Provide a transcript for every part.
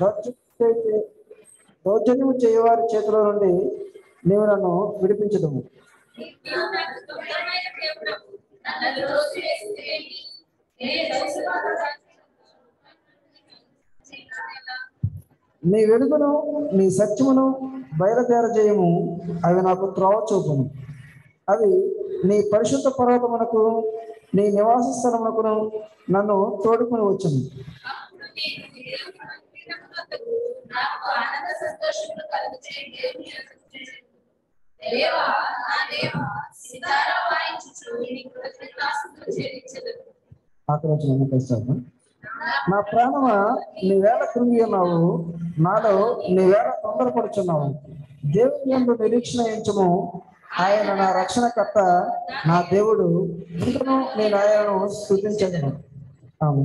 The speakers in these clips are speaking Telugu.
దౌర్జన్యం చే- దౌర్జన్యము చేయవారి చేతిలో నుండి నీవు నన్ను విడిపించదము నీవు నాకు దృఢమైన దేవుడవు. నన్ను త్రోసివేసితివేమి? నే దోషురాలు చేయగలనా? నీ వెలుగును నీ సత్యమును బయలుదేరజేయము అవి నాకు త్రోవ చూపును అవి నీ పరిశుద్ధ పర్వతమునకు నీ నివాస స్థలమునకును నన్ను తోడుకుని వచ్చును అప్పుడు నేను దేవుని మందిరమునకు నాకు ఆనంద సంతోషములు కలుగజేయ దేవుని స్తుతించెదను. దేవా నా దేవా సితారా వాయించుచు నీ కృతజ్ఞతాస్తుతులు చెల్లించెదను. ఆఖరి వచ్చిన కలిసాను నా ప్రాణమా నీ వేళ కృంగి ఉన్నావు నాలో నీ వేళ తొందరపడుచున్నావు దేవుని యందు నిరీక్షణ ఎంచము ఆయన నా రక్షణకర్త నా దేవుడు ఇంకను నేను ఆయనను స్థుతించగలను ఆమె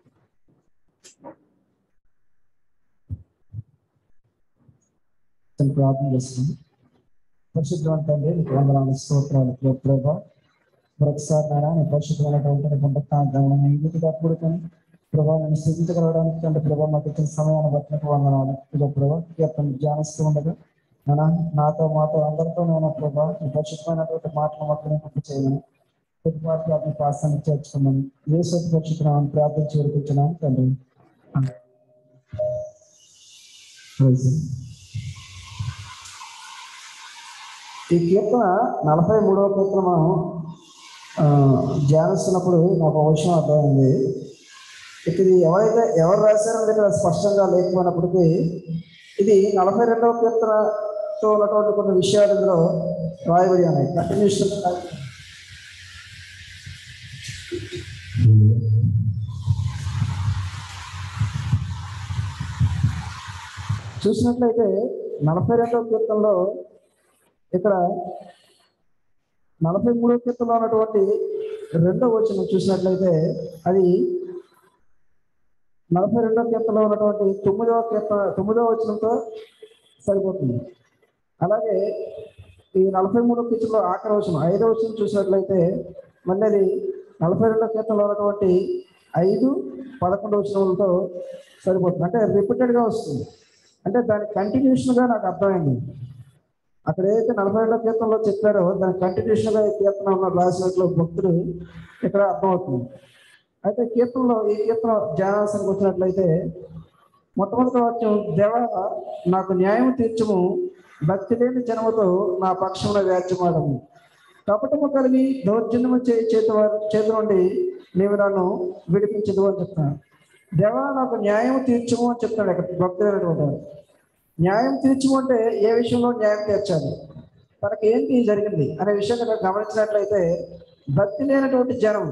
ప్రార్థన చేస్తున్నాను పరిశుద్ధమైన తండ్రి నీకు వందనాలు స్తోత్రాలు ప్రభా మరొకసారి నాయన నీ పరిశుద్ధమైనటువంటి నీ పునరుత్థానం ఈ రీతిగా కూడుకొని ప్రభా నేను స్థితించగలగడానికి తండ్రి ప్రభా మాకు ఇచ్చిన సమయాన్ని బట్టి నీకు వందనాలు ఇదో ప్రభా కీర్తన ధ్యానిస్తూ ఉండగా నాన్న నాతో మాతో అందరితో నేను ప్రభా నీ పరిశుద్ధమైనటువంటి మాటలు మాకు నేను చేయమని ప్రతిపాటి వాటిని పాసాన్ని చేర్చుకున్నాను ఏ సొత్తు పరిశుద్ధనామని ప్రార్థించి వేడుకుంటున్నాను తండ్రి ఆమేన్. Praise the Lord. ఈ కీర్తన నలభై మూడవ కీర్తన మనం ఆ, ధ్యానిస్తున్నప్పుడు నాకు ఒక విషయం అర్థమైంది ఇక ఇది ఎవరైతే ఎవరు రాశారో దగ్గర స్పష్టంగా లేకపోయినప్పటికీ ఇది నలభై రెండవ కీర్తనతో ఉన్నటువంటి కొన్ని విషయాలు ఇందులో రాయబడి ఉన్నాయి కంటిన్యూషన్ చూసినట్లయితే నలభై రెండవ కీర్తనలో ఇక్కడ నలభై మూడో కీర్తనలో ఉన్నటువంటి రెండో వచనం చూసినట్లయితే అది నలభై రెండో కీర్తనలో ఉన్నటువంటి తొమ్మిదవ కీర్తన తొమ్మిదవ వచనంతో సరిపోతుంది అలాగే ఈ నలభై మూడో కీర్తనలో ఆఖరి వచనం ఐదవ వచనం చూసినట్లయితే మళ్ళీ అది నలభై రెండో కీర్తనలో ఉన్నటువంటి ఐదు పదకొండు వచనములతో సరిపోతుంది అంటే రిపీటెడ్గా వస్తుంది అంటే దాని కంటిన్యూషన్గా నాకు అర్థమైంది అక్కడ ఏదైతే నలభై రెండో కీర్తనలో చెప్పారో దాని కంటిన్యూషన్ గా ఈ కీర్తన ఉన్న రాసినట్లు భక్తుడు ఇక్కడ అర్థమవుతుంది అయితే కీర్తనలో ఈ కీర్తన ధ్యానాసనకు వచ్చినట్లయితే మొట్టమొదటి వాక్యం దేవ నాకు న్యాయం తీర్చము భక్తి లేని జనముతో నా పక్షమున వ్యాజ్యమాడము కపటము కలిగి దౌర్జన్యము చేయి చేతి వారి చేతి నుండి నీవు నన్ను విడిపించదు అని చెప్తున్నాను దేవా నాకు న్యాయం తీర్చము అని చెప్తాడు ఇక్కడ భక్తి లేనటువంటి వాడు. న్యాయం తీర్చుకుంటే ఏ విషయంలో న్యాయం తీర్చాలి తనకి ఏంటి జరిగింది అనే విషయం కనుక గమనించినట్లయితే భక్తి లేనటువంటి జనం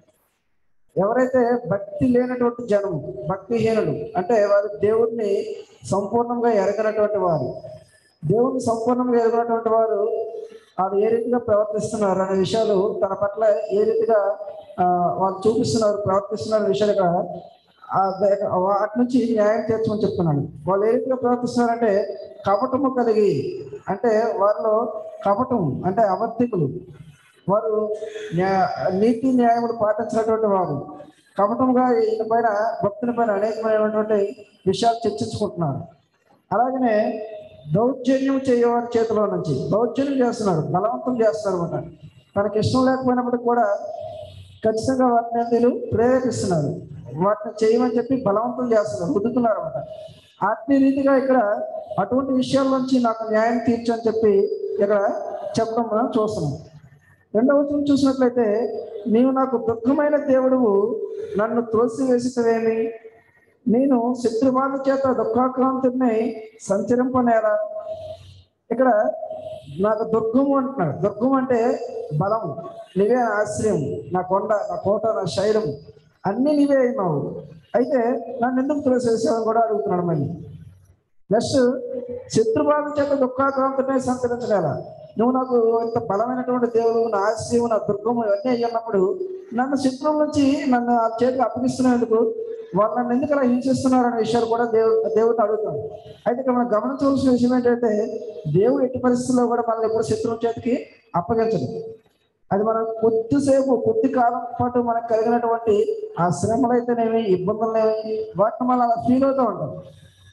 ఎవరైతే భక్తి లేనటువంటి జనం భక్తిహీనులు అంటే వారు దేవుడిని సంపూర్ణంగా ఎరగనటువంటి వారు దేవుడిని సంపూర్ణంగా ఎరగనటువంటి వారు వాళ్ళు ఏ రీతిగా ప్రవర్తిస్తున్నారు అనే విషయాలు తన పట్ల ఏ రీతిగా ఆ, వాళ్ళు చూపిస్తున్నారు ప్రవర్తిస్తున్నారు అనే విషయాలు ఇక్కడ ఆ ద- వాటి నుంచి న్యాయం తీర్చమని చెప్తున్నాను వాళ్ళు ఏ రీతిగా ప్రవర్తిస్తున్నారంటే కపటము కలిగి అంటే వారిలో కపటం అంటే అబద్ధికులు వారు న్యా- నీతి న్యాయములు పాటించినటువంటి వారు కపటంగా ఈయన పైన భక్తుల పైన అనేకమైనటువంటి విషయాలు చర్చించుకుంటున్నారు అలాగనే దౌర్జన్యం చేయవారి చేతిలో నుంచి దౌర్జన్యం చేస్తున్నారు బలవంతం చేస్తున్నారు అనమాట తనకి ఇష్టం లేకపోయినప్పటికీ కూడా ఖచ్చితంగా వాటిని వీళ్ళు ప్రేరేపిస్తున్నారు వాటిని చేయమని చెప్పి బలవంతం చేస్తున్నారు రుద్దుతున్నారు అనమాట ఆత్మీయ రీతిగా ఇక్కడ అటువంటి విషయాల నుంచి నాకు న్యాయం తీర్చు అని చెప్పి ఇక్కడ చెప్పడం మనం చూస్తున్నాం రెండవ వచనం చూసినట్లయితే నీవు నాకు దుఃఖమైన దేవుడువు నన్ను త్రోసివేసితవేమి నేను శత్రుబాధ చేత దుఃఖాక్రాంతుడిని సంచరింపనేలా ఇక్కడ నాకు దుర్గము అంటున్నాడు దుర్గం అంటే బలం నీవే నా ఆశ్రయం నా కొండ నా కోట నా శైలం అన్నీ నీవే అయినావు అయితే నన్ను ఎందుకు త్రోసేసావని కూడా అడుగుతున్నాడు మళ్ళీ నెక్స్ట్ శత్రుబాధ చేత దుఃఖాక్రాంతుడిని సంచరించగల నువ్వు నాకు ఇంత బలమైనటువంటి దేవుడు నా ఆశ్రయం నా దుర్గము ఇవన్నీ అయ్యున్నప్పుడు నన్ను శత్రువుల నుంచి నన్ను ఆ చేతికి అప్పగిస్తున్నందుకు వాళ్ళు నన్ను ఎందుకు అలా హింసిస్తున్నారు అనే విషయాలు కూడా దేవుడు దేవుడిని అడుగుతాడు అయితే ఇక్కడ మనం గమనించవలసిన విషయం ఏంటంటే దేవుడు ఎట్టి పరిస్థితుల్లో కూడా మనల్ని ఎప్పుడు శత్రువుల చేతికి అప్పగించడు అది మనం కొద్దిసేపు కొద్ది కాలం పాటు మనకు కలిగినటువంటి ఆ శ్రమలు అయితేనేమి ఇబ్బందులు వాటిని మనం అలా ఫీల్ అవుతూ ఉంటాం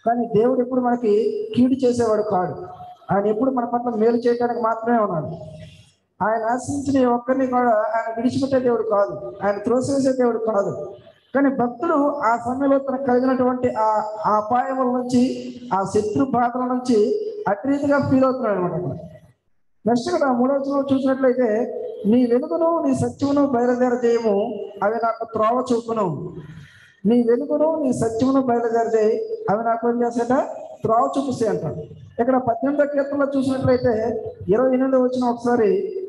కానీ దేవుడు ఎప్పుడు మనకి కీడు చేసేవాడు కాడు ఆయన ఎప్పుడు మన పట్ల మేలు చేయడానికి మాత్రమే ఉన్నాడు ఆయన ఆశించిన ఏ ఒక్కరిని కూడా ఆయన విడిచిపెట్టే దేవుడు కాదు ఆయన త్రోసివేసే దేవుడు కాదు కానీ భక్తుడు ఆ సమయంలో తనకు కలిగినటువంటి ఆ ఆ అపాయముల నుంచి ఆ శత్రు బాధల నుంచి అటు రీతిగా ఫీల్ అవుతున్నాడు అనమాట అక్కడ నెక్స్ట్ ఇక్కడ మూడవ వచనంలో చూసినట్లయితే నీ వెలుగును నీ సత్యమును బయలుదేర చేయము అవి నాకు త్రోవ చూపును నీ వెలుగును నీ సత్యమును బయలుదేర చేయి అవి నాకు ఏం చేస్తాట త్రోవ చూపిస్తాయి అంటాడు ఇక్కడ పద్దెనిమిదో కీర్తనలో చూసినట్లయితే ఇరవై ఎనిమిది వచ్చిన ఒకసారి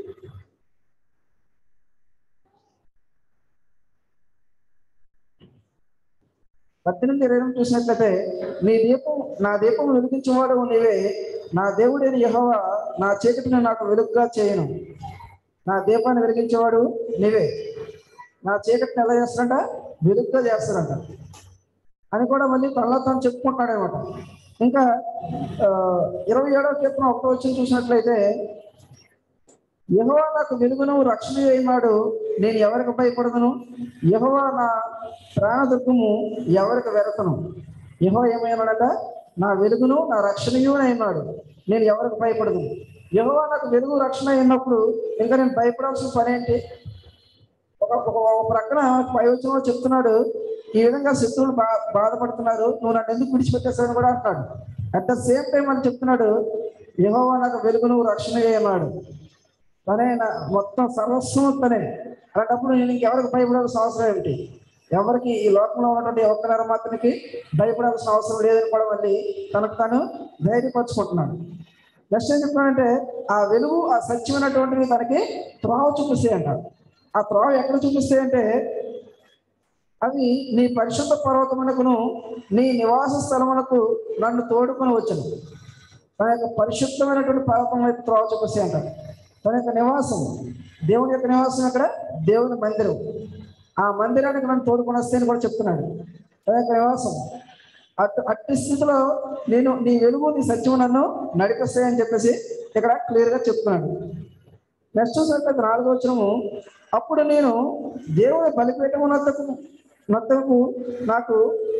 పద్దెనిమిది ఇరవై ఎనిమిది చూసినట్లయితే నీ దీపం నా దీపం వెలిగించేవాడు నీవే నా దేవుడైన యెహోవా నా చీకటిని నాకు వెలుగుగా చేయను నా దీపాన్ని వెలిగించేవాడు నీవే నా చీకటిని ఎలా చేస్తాడంట వెలుగుగా చేస్తాడంట అని కూడా మళ్ళీ తనలో తాను చెప్పుకుంటాడు అనమాట ఇంకా ఆ, ఇరవై ఏడవ కీర్తన ఒకటో వచ్చి చూసినట్లయితే యహోవా నాకు వెలుగును రక్షణ అయినాడు నేను ఎవరికి భయపడదును యహోవా నా ప్రాణదుర్గము ఎవరికి వెరతను యహో ఏమైనాడట నా వెలుగును నా రక్షణయు అయినాడు నేను ఎవరికి భయపడదు యహోవా నాకు వెలుగు రక్షణ అయినప్పుడు ఇంకా నేను భయపడాల్సిన పని ఏంటి ఒక ఒక ఒక ప్రక్కన పైవచనంలో చెప్తున్నాడు ఈ విధంగా శత్రువులు బా బాధపడుతున్నారు నువ్వు నన్ను ఎందుకు విడిచిపెట్టేస్తావని కూడా అంటున్నాడు అట్ ద సేమ్ టైం అని చెప్తున్నాడు యహోవా నాకు వెలుగును రక్షణ అన్నాడు తనే నా మొత్తం సర్వస్వం తనే అలాంటప్పుడు నేను ఇంకెవరికి భయపడాల్సిన అవసరం ఏమిటి ఎవరికి ఈ లోకంలో ఉన్నటువంటి ఒక్కనర మాత్రానికి భయపడాల్సిన అవసరం లేదని కూడా మళ్ళీ తనకు తాను ధైర్యపరచుకుంటున్నాడు నెక్స్ట్ ఏం చెప్తున్నాడంటే ఆ వెలుగు ఆ సత్యమైనటువంటివి తనకి త్రోవ చూపిస్తాయి అంటాడు ఆ త్రోవ ఎక్కడ చూపిస్తాయి అంటే అవి నీ పరిశుద్ధ పర్వతమునకును నీ నివాస స్థలమునకు నన్ను తోడుకొని వచ్చను తన యొక్క పరిశుద్ధమైనటువంటి పర్వతం వైపు త్రోవ చూపిస్తాయి అంటారు తన యొక్క నివాసం దేవుని యొక్క నివాసం ఎక్కడ దేవుని మందిరం ఆ మందిరానికి నన్ను తోడుకొని వస్తే అని కూడా చెప్తున్నాడు తన యొక్క నివాసం అటు అట్టి స్థితిలో నేను నీ వెలుగు నీ సత్యము నన్ను నడిపిస్తాయని చెప్పేసి ఇక్కడ క్లియర్గా చెప్తున్నాడు నెక్స్ట్ చూసినట్లయితే నాలుగో వచనము అప్పుడు నేను దేవుని బలిపీఠము నద్దకు నద్దకు నాకు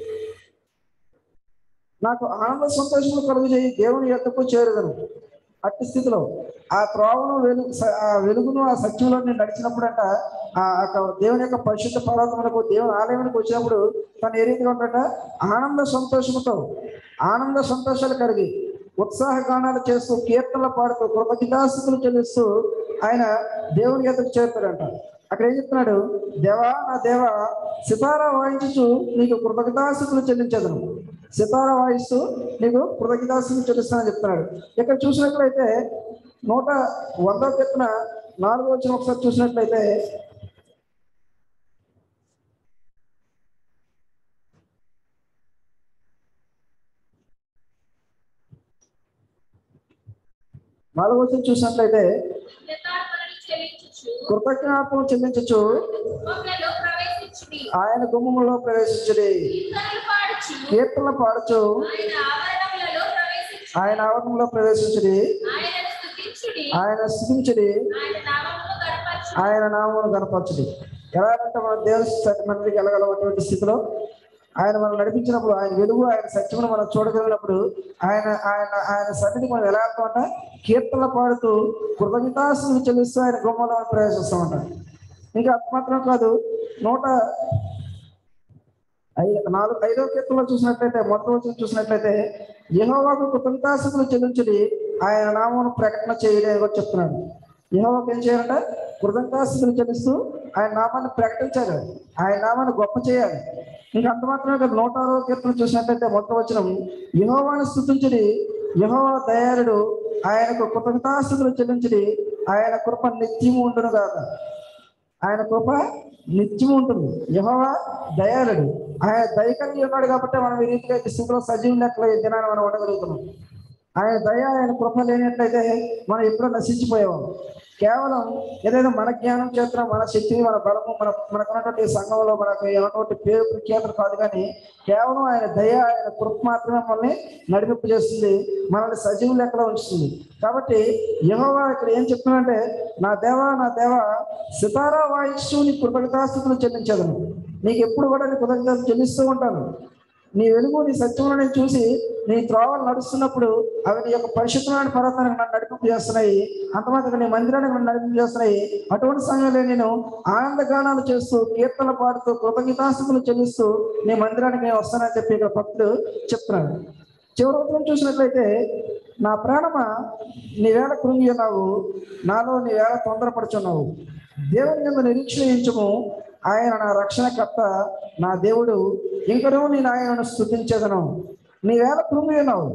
నాకు ఆనంద సంతోషము కలుగు చేయి దేవుని యొక్కకు చేరుదను అట్టి స్థితిలో ఆ త్రోవను వెలుగు స- ఆ వెలుగును ఆ సత్యంలో నేను నడిచినప్పుడంట ఆ యొక్క దేవుని యొక్క పరిశుద్ధ పర్వతములకు దేవుని ఆలయానికి వచ్చినప్పుడు తను ఏ రీతిగా ఉంటాడ ఆనంద సంతోషముతో ఆనంద సంతోషాలు కలిగి ఉత్సాహ గానాలు చేస్తూ కీర్తనలు పాడుతూ కృతజ్ఞతాస్తుతులు చెల్లిస్తూ ఆయన దేవుని ఎదురు చేరుతాడంట అక్కడ ఏం చెప్తున్నాడు దేవా నా దేవా సితారా వాయించుచు నీకు కృతజ్ఞతాస్తుతులు చెల్లించదను సితారా వాయిస్తూ నీకు కృతజ్ఞతాస్తుతులు చెల్లిస్తానని చెప్తున్నాడు ఇక్కడ చూసినట్లయితే నూట వందో కీర్తన నాలుగో వచ్చిన ఒకసారి చూసినట్లయితే నాలుగో వచ్చిన చూసినట్లయితే కృతజ్ఞతార్పణలు చెల్లించుచు కృతజ్ఞాపం చెల్లించచ్చు గుమ్మములలో ప్రవేశించుడి ఆయన గుమ్మములో ప్రవేశించుడి కీర్తనలు పాడుచు కీర్తనలు పాడుచు ఆయన ఆవరణములలో ప్రవేశించు ఆయన ఆవరణంలో ప్రవేశించుడి ఆయనను స్తుతించుడి ఆయన స్థుతించుడి ఆయన నామమును గణపరచు ఆయన నామమును కనపరచుడి ఎలా అంటే మన దేవుని మందికి వెళ్ళగలటువంటి స్థితిలో ఆయన మనం నడిపించినప్పుడు ఆయన వెలుగు ఆయన సత్యమును మనం చూడగలిగినప్పుడు ఆయన ఆయన ఆయన సన్నిధి మనం ఎలా వెళ్తామంట కీర్తనలు పాడుతూ కృతజ్ఞతాసులు చెల్లిస్తూ ఆయన గుమ్మంలో ప్రవేశిస్తామంట ఇంకా అది మాత్రం కాదు నూట ఐదు నాలుగు ఐదో కీర్తనలో చూసినట్లయితే మొదటి వచ్చిన చూసినట్లయితే యహోవాకు కృతజ్ఞతాసులు చెల్లించుడి ఆయన నామమును ప్రకటన చేయడం అని కూడా చెప్తున్నాడు యహోవాకు ఏం చేయాలంట కృతజ్ఞతాస్తులు చెల్లిస్తూ ఆయన నామాన్ని ప్రకటించాలి ఆయన నామాన్ని గొప్ప చేయాలి ఇంకా అంత మాత్రమే కాదు నూట అరవై కీర్తన చూసినట్లయితే మొత్తం వచ్చిన యహోవాను స్థుతించుడి యహోవా దయాళుడు ఆయనకు కృతజ్ఞతాస్తులు చెల్లించుడి ఆయన కృప నిత్యము ఉండును కాక ఆయన కృప నిత్యం ఉంటుంది యహోవా దయాళుడు ఆయన దయ కలిగి ఉన్నాడు కాబట్టి మనం ఈ రీతిగా ఈ స్థితిలో సజీవం లెక్కలో ఈ దినాన్ని మనం ఉండగలుగుతున్నాం ఆయన దయ ఆయన కృప లేనట్లయితే మనం ఎప్పుడో నశించిపోయేవాం కేవలం ఏదైనా మన జ్ఞానం చేత మన శక్తి మన బలము మన మనకున్నటువంటి ఈ సంఘంలో మనకు ఏమన్నటువంటి పేరు ప్రఖ్యాతులు కాదు కానీ కేవలం ఆయన దయ ఆయన కృప మాత్రమే మనల్ని నడిపింపు చేస్తుంది మనల్ని సజీవ లెక్కలో ఉంచుతుంది కాబట్టి యహోవా ఇక్కడ ఏం చెప్తున్నాడంటే నా దేవా నా దేవా సితారా వాయిస్తూ నీ కృతజ్ఞతాస్థుతులు చెల్లించదను నీకు ఎప్పుడు కూడా నీ కృతజ్ఞతలు చెల్లిస్తూ ఉంటాను నీ వెలుగు నీ సత్యమును నేను చూసి నీ త్రోవలు నడుస్తున్నప్పుడు అవి నీ యొక్క పరిశుద్ధమైన పర్వతానికి నన్ను నడిపింపు చేస్తున్నాయి అంతమాత్రం నీ మందిరానికి నన్ను నడిపింపు చేస్తున్నాయి అటువంటి సమయంలో నేను ఆనందగానాలు చేస్తూ కీర్తనలు పాడుతూ కృతజ్ఞతాస్తుతులు చెల్లిస్తూ నీ మందిరానికి నేను వస్తానని చెప్పి ఇక్కడ భక్తుడు చెప్తున్నాడు చివరి ఉత్తరం చూసినట్లయితే నా ప్రాణమా నీ వేళ కృంగి ఉన్నావు నాలో నీ వేళ తొందరపడుచున్నావు దేవుని మీద నిరీక్షించము ఆయన నా రక్షణకర్త నా దేవుడు ఇంకనూ నేను ఆయనను స్థుతించదను నీ వేళ కృంగి ఉన్నావు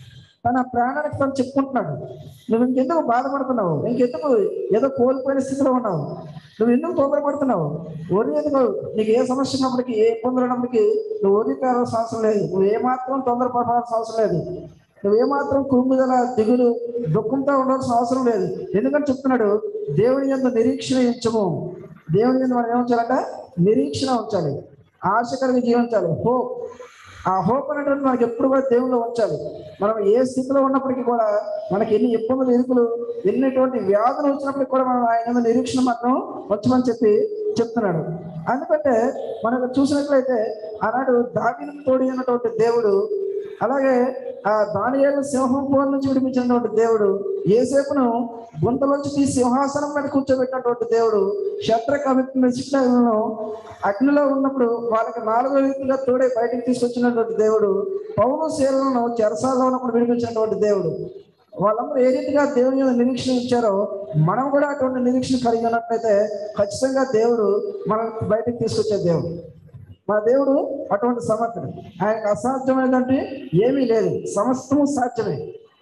తన ప్రాణానికి తను చెప్పుకుంటున్నాడు నువ్వు ఇంకెందుకు బాధపడుతున్నావు ఇంకెందుకు ఏదో కోల్పోయిన స్థితిలో ఉన్నావు నువ్వు ఎందుకు తొందరపడుతున్నావు ఒరి ఎందుకు నీకు ఏ సమస్య ఉన్నప్పటికీ ఏ ఇబ్బందులు ఉన్నప్పటికీ నువ్వు ఒరి కావాల్సిన అవసరం లేదు నువ్వు ఏమాత్రం తొందరపడాల్సిన అవసరం లేదు నువ్వు ఏమాత్రం కుమ్మిదల దిగులు దుఃఖంతో ఉండాల్సిన అవసరం లేదు ఎందుకంటే చెప్తున్నాడు దేవుని యొక్క నిరీక్షణ ఇచ్చము దేవుని మీద మనం ఏముంచాలంట నిరీక్షణ ఉంచాలి ఆశ కలిగి జీవించాలి హోప్ ఆ హోప్ అనేటువంటి మనకి ఎప్పుడు కూడా దేవుళ్ళు ఉంచాలి మనం ఏ స్థితిలో ఉన్నప్పటికీ కూడా మనకి ఎన్ని ఇబ్బందులు ఇరుకులు ఎన్నిటువంటి వ్యాధులు వచ్చినప్పటికీ కూడా మనం ఆయన మీద నిరీక్షణ మాత్రం వచ్చమని చెప్పి చెప్తున్నాడు ఎందుకంటే మనకు చూసినట్లయితే ఆనాడు దావిని తోడి అన్నటువంటి దేవుడు అలాగే ఆ దానియేలు సింహం పోల నుంచి విడిపించినటువంటి దేవుడు ఏసేపును గుంతలోంచి తీసి సింహాసనం మీద కూర్చోబెట్టినటువంటి దేవుడు శత్ర కమిట్లను అగ్నిలో ఉన్నప్పుడు వాళ్ళకి నాలుగో వ్యక్తిగా తోడే బయటకు తీసుకొచ్చినటువంటి దేవుడు పౌరు శీలను చెరసాల్లో ఉన్నప్పుడు విడిపించినటువంటి దేవుడు వాళ్ళందరూ ఏ రీతిగా దేవుని మీద నిరీక్షణ ఇచ్చారో మనం కూడా అటువంటి నిరీక్షణ కలిగి ఉన్నట్లయితే ఖచ్చితంగా దేవుడు మనం బయటకు తీసుకొచ్చే దేవుడు మన దేవుడు అటువంటి సమర్థుడు ఆయనకు అసాధ్యమైనదంటే ఏమీ లేదు సమస్తము సాధ్యమే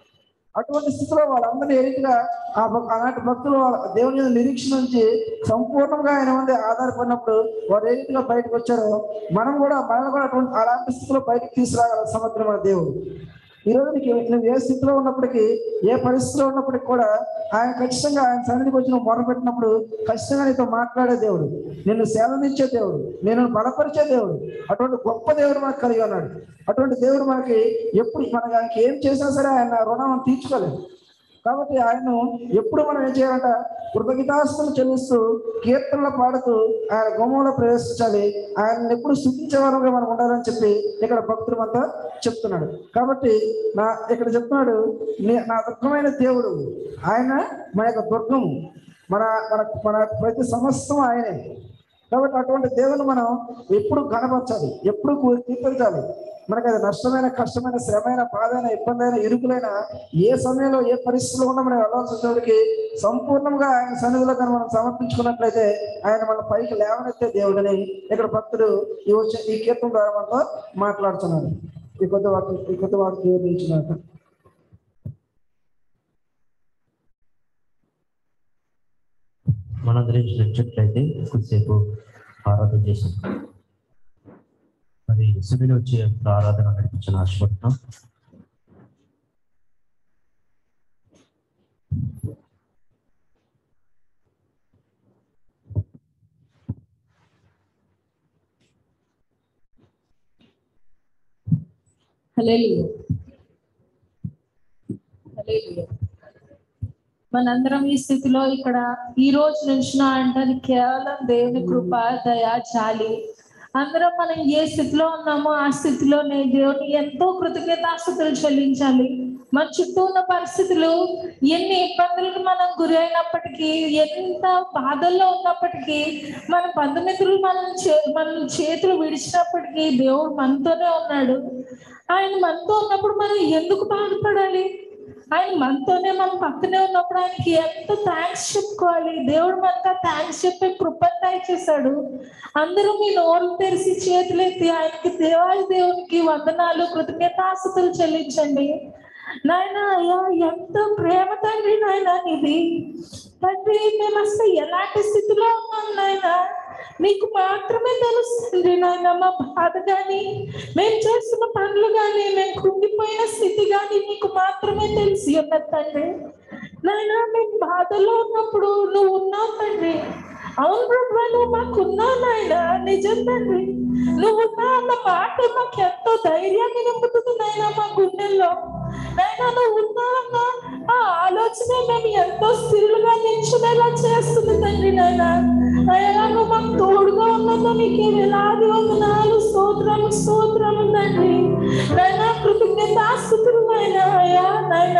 అటువంటి స్థితిలో వాళ్ళందరినీ ఏ రీతిగా ఆ భక్- ఆనాటి భక్తులు వాళ్ళ దేవుని మీద నిరీక్షణ నుంచి సంపూర్ణంగా ఆయన మీద ఆధారపడినప్పుడు వారు ఏ రీతిగా బయటకు వచ్చారో మనం కూడా మనం కూడా అటువంటి అలాంటి స్థితిలో బయటకు తీసుకురాగల సమర్థుడు మన దేవుడు ఈ రోజు నీకు నువ్వు ఏ స్థితిలో ఉన్నప్పటికీ ఏ పరిస్థితిలో ఉన్నప్పటికీ కూడా ఆయన ఖచ్చితంగా ఆయన సన్నిధికి వచ్చి నువ్వు మొరపెట్టినప్పుడు ఖచ్చితంగా నీతో మాట్లాడే దేవుడు నిన్ను సేవనిచ్చే దేవుడు నేను బలపరిచే దేవుడు అటువంటి గొప్ప దేవుడు మనకు కలిగి ఉన్నాడు అటువంటి దేవుడు మనకి ఎప్పుడు మనకి ఆయనకి ఏం చేసినా సరే ఆయన రుణం తీర్చుకోలేదు కాబట్టి ఆయన్ను ఎప్పుడు మనం ఏం చేయాలంట కృతజ్ఞతాస్తులు చెల్లిస్తూ కీర్తనలు పాడుతూ ఆయన గుమ్మంలో ప్రవేశించాలి ఆయన ఎప్పుడు స్థుతించే వారంగా మనం ఉండాలని చెప్పి ఇక్కడ భక్తులు అంతా చెప్తున్నాడు కాబట్టి నా ఇక్కడ చెప్తున్నాడు నే- నా దుర్గమైన దేవుడు ఆయన మన యొక్క దుర్గము మన మన మన ప్రతి సమస్తం ఆయనే కాబట్టి అటువంటి దేవుని మనం ఎప్పుడు కనపరచాలి ఎప్పుడు కూ- కీర్తించాలి మనకి అది నష్టమైన కష్టమైన శ్రమైన బాధైన ఇబ్బంది అయిన ఇరుకులైన ఏ సమయంలో ఏ పరిస్థితిలో ఉన్నా మనం వెళ్ళాల్సిన దేవుడికి సంపూర్ణంగా ఆయన సన్నిధిలో కానీ మనం సమర్పించుకున్నట్లయితే ఆయన మన పైకి లేవనెత్తే దేవుడని ఇక్కడ భక్తుడు ఈ వచ్చే ఈ కీర్తన ద్వారా మనతో మాట్లాడుతున్నాడు ఈ కొత్త వాక్య ఈ కొత్త వాక్య వివరించినాక మనందరం చూసినట్లయితే కొద్దిసేపు ఆరాధన చేసాం మరి సునీల్ వచ్చే ఆరాధన నడిపించిన ఆశపడుతున్నాం హల్లెలూయా హల్లెలూయా మనందరం ఈ స్థితిలో ఇక్కడ ఈ రోజు నుంచి అంటే అది కేవలం దేవుని కృప దయ చాలి అందరం మనం ఏ స్థితిలో ఉన్నామో ఆ స్థితిలోనే దేవుని ఎంతో కృతజ్ఞతాస్థుతులు చెల్లించాలి మన చుట్టూ ఉన్న పరిస్థితులు ఎన్ని ఇబ్బందులకు మనం గురి అయినప్పటికీ ఎంత బాధల్లో ఉన్నప్పటికీ మన బంధుమిత్రులు మనం చే మన చేతులు విడిచినప్పటికీ దేవుడు మనతోనే ఉన్నాడు ఆయన మనతో ఉన్నప్పుడు మనం ఎందుకు బాధపడాలి ఆయన మనతోనే మన పక్కనే ఉన్నప్పుడు ఆయనకి ఎంత థ్యాంక్స్ చెప్పుకోవాలి దేవుడు మనకు థ్యాంక్స్ చెప్పే కృపను దయచేశాడు అందరూ మీ నోరు తెరిచి చేతులెత్తి ఆయనకి దేవాది దేవునికి వందనాలు కృతజ్ఞతాస్తుతులు చెల్లించండి నాయన అయ్యా ఎంత ప్రేమ తండ్రి నాయన ఇది తండ్రి మేము అసలు ఎలాంటి స్థితిలో ఉన్నాం నాయన నీకు మాత్రమే తెలుస్తుంది నాయన మా బాధ కానీ మేము చేస్తున్న పనులు కానీ మేము కుంగిపోయిన స్థితి కానీ నీకు మాత్రమే తెలిసి ఉన్నది తండ్రి నాయన మేము బాధలో ఉన్నప్పుడు నువ్వు ఉన్నావు తండ్రి అవును ప్రభు నువ్వు మాకున్నావు నాయన నిజం తండ్రి నువ్వు ఉన్నా అన్న మాట మాకు ఎంతో ధైర్యాన్ని నింపుతుంది నాయన మా గుండెల్లో నైనా నువ్వు ఉన్నావన్నా ఆ ఆలోచన మేము ఎంతో స్థిరులుగా నిల్చునేలా చేస్తుంది తండ్రి నాయన అయ్యా నువ్వు మాకు తోడుగా ఉన్నదో నీకే వేలాది వందనాలు స్తోత్రము స్తోత్రము తండ్రి నాయన కృతజ్ఞతాస్థుతులు నాయన అయ్యా నాయన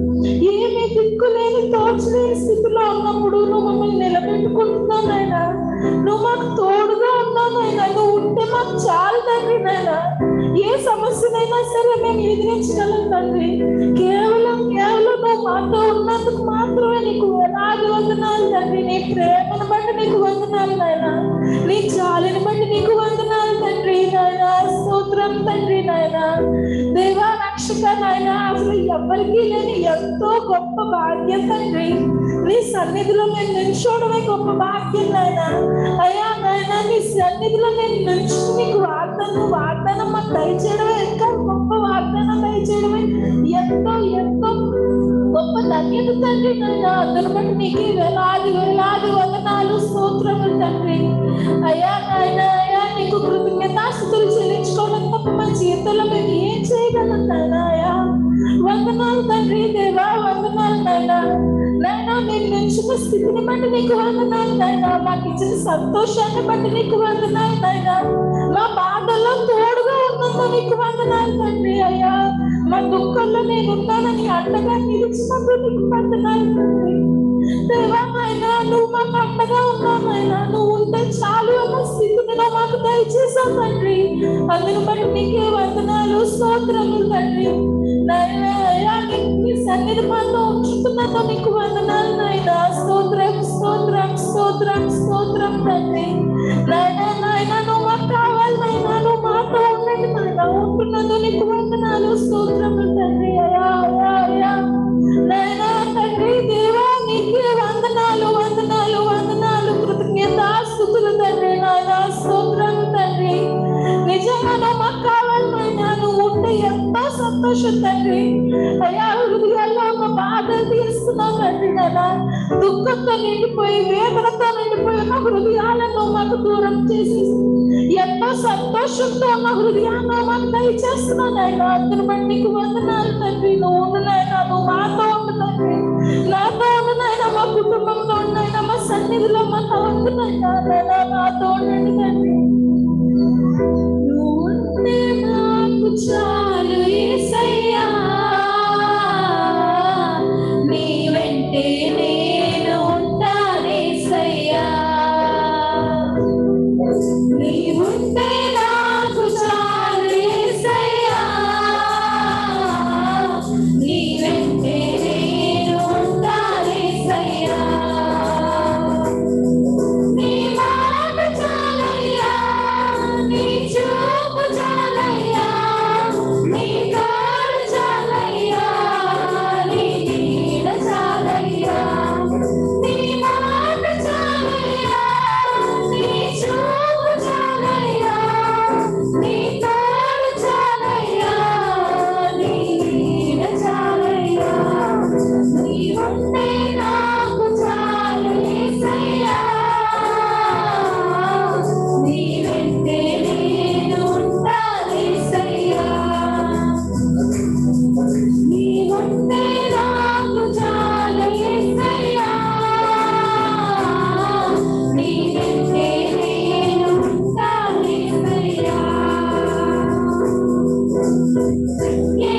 ఏమి దిక్కులేని తోచలేని స్థితిలో ఉన్నప్పుడు నువ్వు మమ్మల్ని నిలబెట్టుకుంటున్నావు నాయన నువ్వు మాకు తోడుగా ఉన్నావు నాయన నువ్వు ఉంటే మాకు చాలు తండ్రి నాయన ఏ సమస్యనైనా సరే మేము ఎదిరించగలం తండ్రి కేవలం కేవలం నువ్వు మాతో ఉన్నందుకు మాత్రమే నీకు వేలాది వందనాలు తండ్రి నీ ప్రేమను బట్టి నీకు వందనాలు నాయన నీ చాలిని బట్టి నీకు వందనాలు తండ్రి నాయన స్తోత్రం తండ్రి నాయన దేవా రక్షక నాయన అసలు ఎవరికి లేని ఎంతో గొప్ప భాగ్యం తండ్రి నీ సన్నిధిలో మేము నిల్చోవడమే గొప్ప భాగ్యం నాయన అయ్యా నాయన నీ సన్నిధిలో నేను నిల్చుని నీకు వాగ్దానం వాగ్దానం మాకు దయచేయడమే ఇంకా గొప్ప వాగ్దానం దయచేయడమే ఎంతో ఎంతో గొప్ప ధన్యత తండ్రి నాయన అందును బట్టి నీకు వేలాది వేలాది వందనాలు స్తోత్రములు తండ్రి అయ్యా నాయన అయ్యా నీకు కృతజ్ఞతాస్తుతులు చెల్లించుకోవడం తప్ప మా జీవితంలో మేము ఏం చేయగలం నాయన అయ్యా వందనాలు తండ్రి దేవా వందనాలు నాయన నాయన మేము నిల్చున్న స్థితిని బట్టి నీకు వందనాలు నాయన మాకు ఇచ్చిన సంతోషాన్ని బట్టి నీకు వందనాలు నాయన మా బాధల్లో తోడుగా ఉన్నందుకు నీకు వందనాలు తండ్రి అయ్యా మా దుఃఖంలో నేను ఉన్నానని అండగా నిలిచినందుకు నీకు వందనాలు తండ్రి దేవా నాయన నువ్వు మాకు అండగా ఉన్నావు నాయన నువ్వు ఉంటే చాలు అన్న స్థితిని నువ్వు మాకు దయచేసావు తండ్రి అందును బట్టి నీకే వందనాలు స్తోత్రములు తండ్రి నాయన అయ్యా నీ- నీ సన్నిధి మాతో ఉంచుతున్నదో నీకు వందనాలు నాయన స్తోత్రం స్తోత్రం స్తోత్రం స్తోత్రం తండ్రి నాయన నాయన నువ్వు మాకు కావాలి నాయన నువ్వు మాతో ఉండండి నాయన ఉంటున్నదో నీకు వందనాలు స్తోత్రములు తండ్రి అయ్యా అయ్యా అయ్యా నాయన తండ్రి దేవా నీకే వందనాలు వందనాలు వందనాలు కృతజ్ఞత స్థుతులు తండ్రి నాయన స్తోత్రం తండ్రి నిజంగా నువ్వు మాకు కావాలి నాయన నువ్వు ఉంటే ఎంతో సంతోషం తండ్రి అయ్యా హృదయాల్లో ఒక బాధ తీస్తున్నావు తండ్రి నాయన దుఃఖంతో నిండిపోయి వేదనతో నిండిపోయి ఉన్న హృదయాలను మాకు దూరం చేసి ఎంతో సంతోషంతో ఉన్న హృదయాన్ని మాకు దయచేస్తున్నావు నాయన అందుని బట్టి నీకు వందనాలు తండ్రి నువ్వు ఉండు నాయన నువ్వు మాతో ఉండు తండ్రి నాతో ఉండు నాయన మా కుటుంబంలో ఉన్నాయన మా సన్నిధిలో మాతో ఉండు నాయన నాయన మాతో ఉండండి తండ్రి నువ్వు ఉంటే నాకు చాలు యేసయ్యా నీ వెంటే నేను ఉంటానేసయ్యా నీ ఉంటే నాకు చాలు యేసయ్యా నీ వెంటే నేను ఉంటానేసయ్యా నీ మాట చాలయ్యా నీ చూపు చాలయ్యా నీ తోడు చాలయ్యా నీ నీడ చాలయ్యా నీ మాట చాలయ్యా నీ చూపు చాలయ్యా నీ తోడు చాలయ్యా నీ నీడ చాలయ్యా నీ ఉంటే నాకు చాలు యేసయ్యా నీ వెంటే నేను ఉంటానేసయ్యా నీ ఉంటే నాకు చాలు యేసయ్యా నీ వెంటే నేను ఉంటానేసయ్యా